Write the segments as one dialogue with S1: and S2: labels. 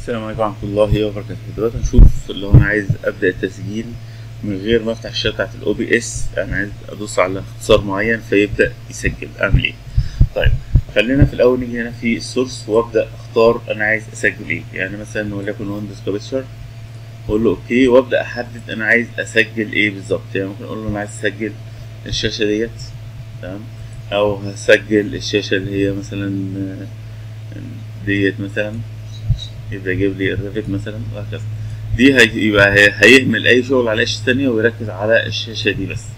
S1: السلام عليكم ورحمة الله وبركاته دلوقتي هنشوف لو أنا عايز أبدأ التسجيل من غير ما أفتح الشاشة بتاعت الأو بي إس أنا عايز أدوس على اختصار معين فيبدأ يسجل أعمل إيه؟ طيب خلينا في الأول نيجي هنا في السورس وأبدأ أختار أنا عايز أسجل إيه يعني مثلا وليكن ويندوز كابتشر أقول له أوكي وأبدأ أحدد أنا عايز أسجل إيه بالظبط يعني ممكن أقول له أنا عايز أسجل الشاشة ديت تمام أو هسجل الشاشة اللي هي مثلا آه، ديت مثلا يبدأ يجيب لي الريفت مثلا وهكذا دي هي- يبقى هي- هيهمل أي شغل على الشاشة التانية ويركز على الشاشة دي بس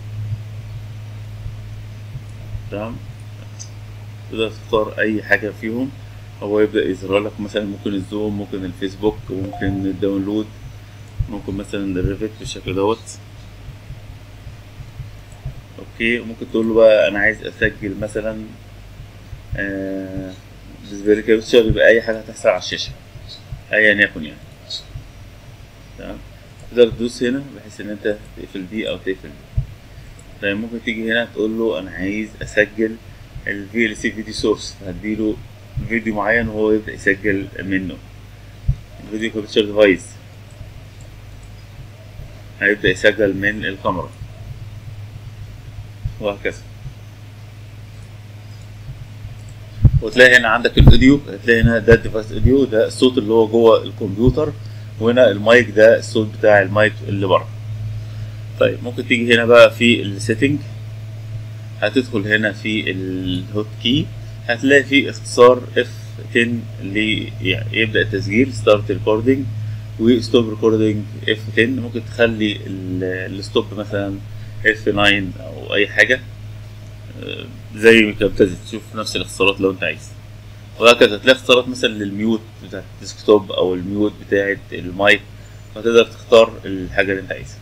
S1: تمام تقدر تختار أي حاجة فيهم هو يبدأ يظهر لك مثلا ممكن الزوم ممكن الفيسبوك وممكن الداونلود ممكن مثلا الريفت بالشكل دوت اوكي ممكن تقول له بقى انا عايز اسجل مثلا آه بالنسبه لي كابتشر يبقى اي حاجه هتحصل على الشاشه ايا يكن يعني تمام تقدر تدوس هنا بحيث ان انت تقفل دي او تقفل دي طيب ممكن تيجي هنا تقول له انا عايز اسجل الفي ال سي فيديو سورس هديله فيديو معين وهو يبدا يسجل منه الفيديو كابتشر ديفايس هيبدا يسجل من الكاميرا وهكذا وتلاقي هنا عندك الاوديو هتلاقي هنا ده الديفايس اوديو ده الصوت اللي هو جوه الكمبيوتر وهنا المايك ده الصوت بتاع المايك اللي بره طيب ممكن تيجي هنا بقى في السيتنج هتدخل هنا في الهوت كي هتلاقي في اختصار F10 اللي يبدأ التسجيل ستارت ريكوردينج وستوب ريكوردينج F10 ممكن تخلي ال- الستوب مثلا F9 او اي حاجة آه، زي ما كانت تشوف نفس الاختصارات لو انت عايز وهكذا تلاقي اختصارات مثلا للميوت بتاعت الديسكتوب او الميوت بتاعت المايك فتقدر تختار الحاجة اللي انت عايزها